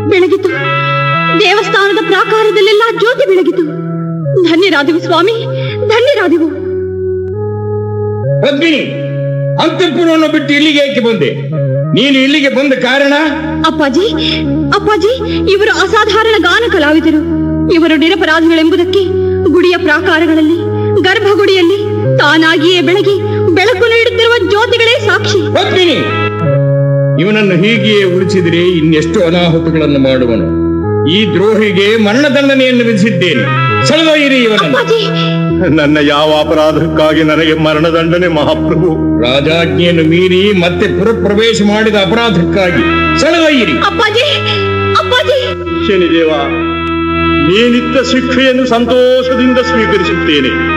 ಬೆಳಗಿತು ದೇವಸ್ಥಾನದ ಪ್ರಾಕಾರದಲ್ಲೆಲ್ಲ ಜ್ಯೋತಿ ಬೆಳಗಿತು ಧನ್ಯರಾದೆವು ಸ್ವಾಮಿ ಧನ್ಯರಾದೆವು ಪದ್ಮಿನಿ ಅಂತಃಪುರವನ್ನು ಬಿಟ್ಟು ಇಲ್ಲಿಗೆ ಏಕೆ ಬಂದೆ ನೀನು ಇಲ್ಲಿಗೆ ಬಂದ ಕಾರಣ ಅಪ್ಪಾಜಿ ಅಪ್ಪಾಜಿ ಇವರು ಅಸಾಧಾರಣ ಗಾನ ಕಲಾವಿದರು ಇವರು ನಿರಪರಾಧಿಗಳೆಂಬುದಕ್ಕೆ ಗುಡಿಯ ಪ್ರಾಕಾರಗಳಲ್ಲಿ ಗರ್ಭಗುಡಿಯಲ್ಲಿ ತಾನಾಗಿಯೇ ಬೆಳಗಿ ಬೆಳಕು ನೀಡುತ್ತಿರುವ ಜ್ಯೋತಿಗಳೇ ಸಾಕ್ಷಿ ಪದ್ಮಿನಿ ಇವನನ್ನು ಹೀಗೆಯೇ ಉಳಿಸಿದರೆ ಇನ್ನೆಷ್ಟು ಅನಾಹುತಗಳನ್ನು ಮಾಡುವನು ಈ ದ್ರೋಹಿಗೆ ಮರಣದಂಡನೆಯನ್ನು ವಿಧಿಸಿದ್ದೇನೆ ಸೆಳೆದೊಯ್ಯಿರಿ ಇವನನ್ನು ಅಪ್ಪಾಜಿ ನನ್ನ ಯಾವ ಅಪರಾಧಕ್ಕಾಗಿ ನನಗೆ ಮರಣದಂಡನೆ ಮಹಾಪ್ರಭು ರಾಜಾಜ್ಞೆಯನ್ನು ಮೀರಿ ಮತ್ತೆ ಪುರಪ್ರವೇಶ ಮಾಡಿದ ಅಪರಾಧಕ್ಕಾಗಿ ಸೆಳೆದೊಯ್ಯಿರಿ ಅಪ್ಪಾಜಿ ಅಪ್ಪಾಜಿ ಶನಿದೇವ ನೀನಿತ್ತ ಶಿಕ್ಷೆಯನ್ನು ಸಂತೋಷದಿಂದ ಸ್ವೀಕರಿಸುತ್ತೇನೆ